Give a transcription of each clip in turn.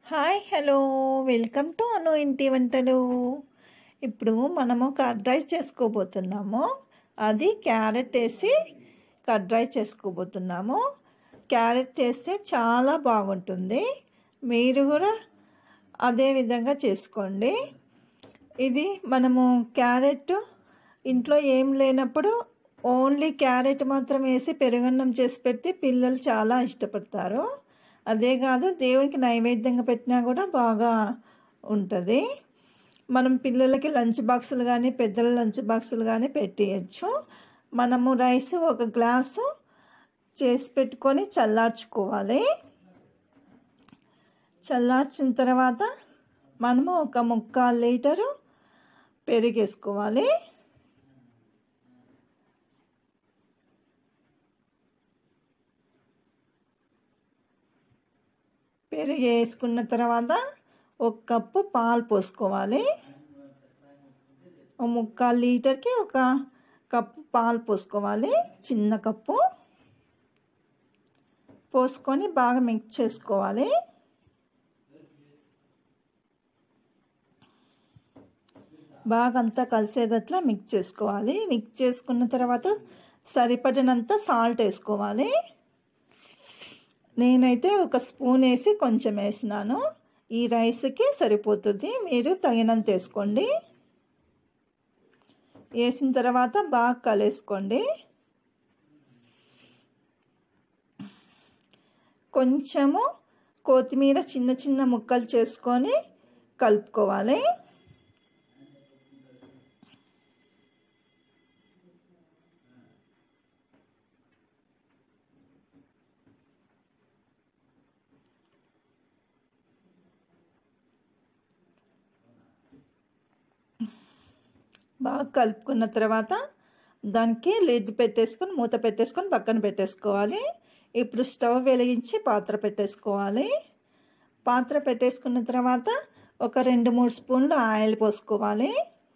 hi hello welcome to Anu ఇంటి వంటలు ఇప్పుడు మనము కర్డ్ రైస్ చేసుకోబోతున్నాము అది క్యారెట్ వేసి కర్డ్ రైస్ చేసుకోబోతున్నాము క్యారెట్ చేస్తే చాలా బాగుంటుంది మీరు కూడా అదే విధంగా చేసుకోండి ఇది మనము క్యారెట్ ఇంట్లో ఏం లేనప్పుడు ఓన్లీ క్యారెట్ మాత్రం వేసి పెరుగన్నం చేసి పెడితే పిల్లలు చాలా ఇష్టపడతారు అదే కాదు దేవునికి నైవేద్యంగా పెట్టినా కూడా బాగా ఉంటుంది మనం పిల్లలకి లంచ్ బాక్సులు కానీ పెద్దల లంచ్ బాక్సులు కానీ పెట్టేయచ్చు మనము రైస్ ఒక గ్లాసు చేసి పెట్టుకొని చల్లార్చుకోవాలి చల్లార్చిన తర్వాత మనము ఒక ముక్కాలు లీటరు పెరిగేసుకోవాలి పెరుగు వేసుకున్న తర్వాత ఒక కప్పు పాలు పోసుకోవాలి ఒక ముక్కాలు లీటర్కి ఒక కప్పు పాలు పోసుకోవాలి చిన్న కప్పు పోసుకొని బాగా మిక్స్ చేసుకోవాలి బాగా అంతా కలిసేదట్లా మిక్స్ చేసుకోవాలి మిక్స్ చేసుకున్న తర్వాత సరిపడినంత సాల్ట్ వేసుకోవాలి నేనైతే ఒక స్పూన్ వేసి కొంచెం వేసినాను ఈ రైస్కి సరిపోతుంది మీరు తగినంత వేసుకోండి వేసిన తర్వాత బాగా కలిసుకోండి కొంచెము కొత్తిమీర చిన్న చిన్న ముక్కలు చేసుకొని కలుపుకోవాలి బాగా కలుపుకున్న తర్వాత దానికి లిడ్ పెట్టేసుకొని మూత పెట్టేసుకొని పక్కన పెట్టేసుకోవాలి ఇప్పుడు స్టవ్ వెలిగించి పాత్ర పెట్టేసుకోవాలి పాత్ర పెట్టేసుకున్న తర్వాత ఒక రెండు మూడు స్పూన్లు ఆయిల్ పోసుకోవాలి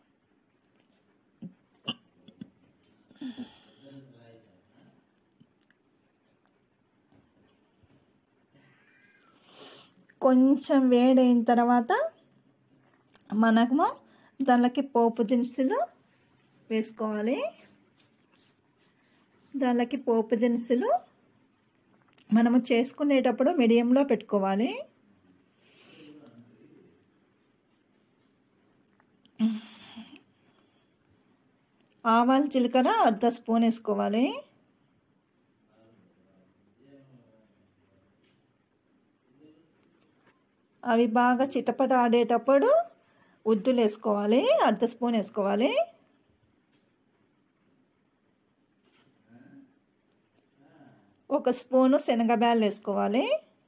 కొంచెం వేడైన తర్వాత మనము దానికి పోపు దినుసులు వేసుకోవాలి దానికి పోపు దినుసులు మనము చేసుకునేటప్పుడు మీడియంలో పెట్టుకోవాలి ఆవాలు జీలకర్ర అర్ధ స్పూన్ వేసుకోవాలి అవి బాగా చిటపట ఆడేటప్పుడు ఉద్దులు వేసుకోవాలి అర్ధ స్పూన్ వేసుకోవాలి ఒక స్పూను శనగబ్యాలు వేసుకోవాలి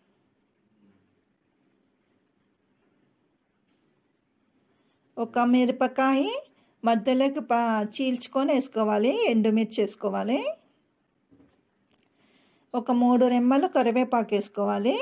ఒక మిరపకాయ మధ్యలోకి చీల్చుకొని వేసుకోవాలి ఎండుమిర్చి వేసుకోవాలి ఒక మూడు రెమ్మలు కరివేపాకు వేసుకోవాలి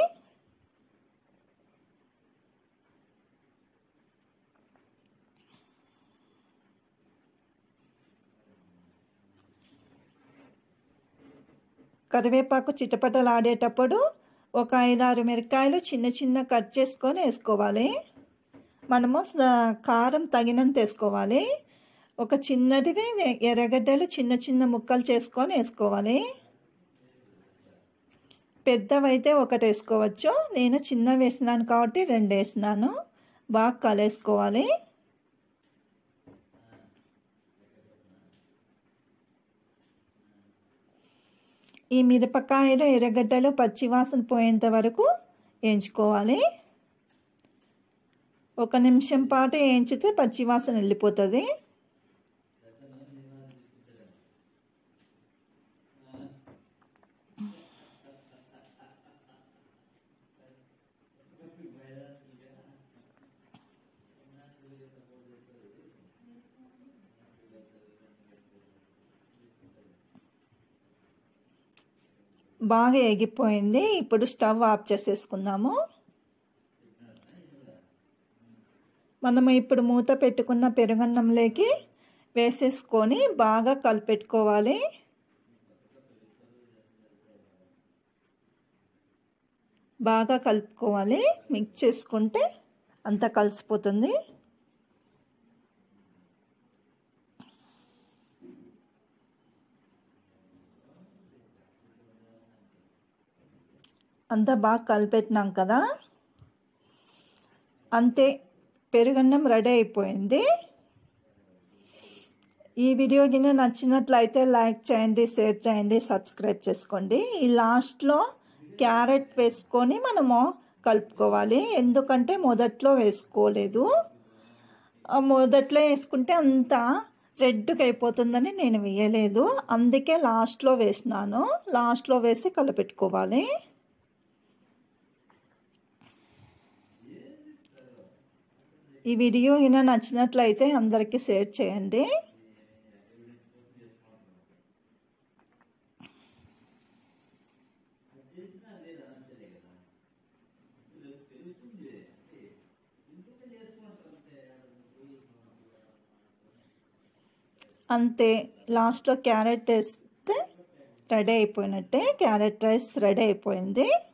కరివేపాకు చిటపటలాడేటప్పుడు ఒక ఐదారు మిరకాయలు చిన్న చిన్న కట్ చేసుకొని వేసుకోవాలి మనము కారం తగినంత వేసుకోవాలి ఒక చిన్నటివి ఎర్రగడ్డలు చిన్న చిన్న ముక్కలు చేసుకొని వేసుకోవాలి పెద్దవైతే ఒకటి వేసుకోవచ్చు నేను చిన్న వేసినాను కాబట్టి రెండు వేసినాను బాగా కలేసుకోవాలి ఈ మిరపకాయలు ఎర్రగడ్డలు పచ్చివాసన పోయేంత వరకు వేయించుకోవాలి ఒక నిమిషం పాటు వేయించితే పచ్చివాసన వెళ్ళిపోతుంది బాగా ఎగిపోయింది ఇప్పుడు స్టవ్ ఆఫ్ చేసేసుకుందాము మనము ఇప్పుడు మూత పెట్టుకున్న పెరుగన్నంలోకి వేసేసుకొని బాగా కలిపెట్టుకోవాలి బాగా కలుపుకోవాలి మిక్స్ చేసుకుంటే అంతా కలిసిపోతుంది అంతా బాగా కలిపెట్టినాం కదా అంతే పెరుగన్నం రెడీ అయిపోయింది ఈ వీడియో కింద నచ్చినట్లయితే లైక్ చేయండి షేర్ చేయండి సబ్స్క్రైబ్ చేసుకోండి ఈ లాస్ట్లో క్యారెట్ వేసుకొని మనము కలుపుకోవాలి ఎందుకంటే మొదట్లో వేసుకోలేదు మొదట్లో వేసుకుంటే అంత రెడ్గా అయిపోతుందని నేను వేయలేదు అందుకే లాస్ట్లో వేసినాను లాస్ట్లో వేసి కలిపెట్టుకోవాలి ఈ వీడియో అయినా నచ్చినట్లయితే అందరికీ షేర్ చేయండి అంతే లాస్ట్లో క్యారెట్ వేస్తే రెడీ అయిపోయినట్టే క్యారెట్ రైస్ రెడీ అయిపోయింది